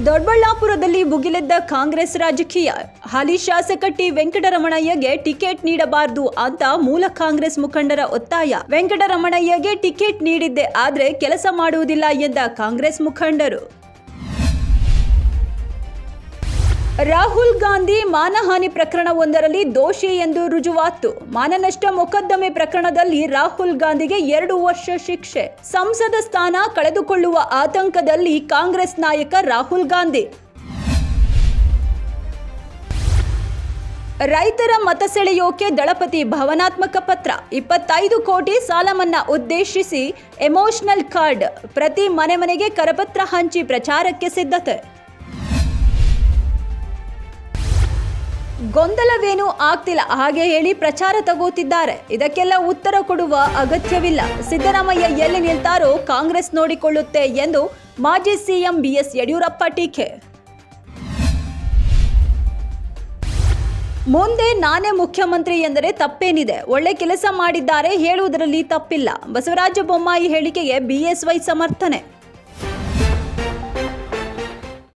ದೊಡ್ಡಬಳ್ಳಾಪುರದಲ್ಲಿ ಭುಗಿಲೆದ್ದ ಕಾಂಗ್ರೆಸ್ ರಾಜಕೀಯ ಹಾಲಿ ಶಾಸಕ ಟಿ ವೆಂಕಟರಮಣಯ್ಯಗೆ ಟಿಕೆಟ್ ನೀಡಬಾರದು ಅಂತ ಮೂಲ ಕಾಂಗ್ರೆಸ್ ಮುಖಂಡರ ಒತ್ತಾಯ ವೆಂಕಟರಮಣಯ್ಯಗೆ ಟಿಕೆಟ್ ನೀಡಿದ್ದೆ ಆದ್ರೆ ಕೆಲಸ ಮಾಡುವುದಿಲ್ಲ ಎಂದ ಕಾಂಗ್ರೆಸ್ ಮುಖಂಡರು ರಾಹುಲ್ ಗಾಂಧಿ ಮಾನಹಾನಿ ಪ್ರಕರಣವೊಂದರಲ್ಲಿ ದೋಷಿ ಎಂದು ರುಜುವಾತು ಮಾನನಷ್ಟ ಮೊಕದ್ದಮೆ ಪ್ರಕರಣದಲ್ಲಿ ರಾಹುಲ್ ಗಾಂಧಿಗೆ ಎರಡು ವರ್ಷ ಶಿಕ್ಷೆ ಸಂಸದ ಸ್ಥಾನ ಕಳೆದುಕೊಳ್ಳುವ ಆತಂಕದಲ್ಲಿ ಕಾಂಗ್ರೆಸ್ ನಾಯಕ ರಾಹುಲ್ ಗಾಂಧಿ ರೈತರ ಮತ ಸೆಳೆಯೋಕೆ ದಳಪತಿ ಭಾವನಾತ್ಮಕ ಪತ್ರ ಇಪ್ಪತ್ತೈದು ಕೋಟಿ ಸಾಲ ಮನ್ನಾ ಉದ್ದೇಶಿಸಿ ಎಮೋಷನಲ್ ಕಾರ್ಡ್ ಪ್ರತಿ ಮನೆ ಮನೆಗೆ ಕರಪತ್ರ ಹಂಚಿ ಪ್ರಚಾರಕ್ಕೆ ಸಿದ್ಧತೆ ಗೊಂದಲವೇನೂ ಆಗ್ತಿಲ್ಲ ಹಾಗೆ ಹೇಳಿ ಪ್ರಚಾರ ತಗೋತಿದ್ದಾರೆ ಇದಕ್ಕೆಲ್ಲ ಉತ್ತರ ಕೊಡುವ ಅಗತ್ಯವಿಲ್ಲ ಸಿದ್ದರಾಮಯ್ಯ ಎಲ್ಲಿ ನಿಲ್ತಾರೋ ಕಾಂಗ್ರೆಸ್ ನೋಡಿಕೊಳ್ಳುತ್ತೆ ಎಂದು ಮಾಜಿ ಸಿಎಂ ಬಿಎಸ್ ಯಡಿಯೂರಪ್ಪ ಟೀಕೆ ಮುಂದೆ ನಾನೇ ಮುಖ್ಯಮಂತ್ರಿ ಎಂದರೆ ತಪ್ಪೇನಿದೆ ಒಳ್ಳೆ ಕೆಲಸ ಮಾಡಿದ್ದಾರೆ ಹೇಳುವುದರಲ್ಲಿ ತಪ್ಪಿಲ್ಲ ಬಸವರಾಜ ಬೊಮ್ಮಾಯಿ ಹೇಳಿಕೆಗೆ ಬಿಎಸ್ವೈ ಸಮರ್ಥನೆ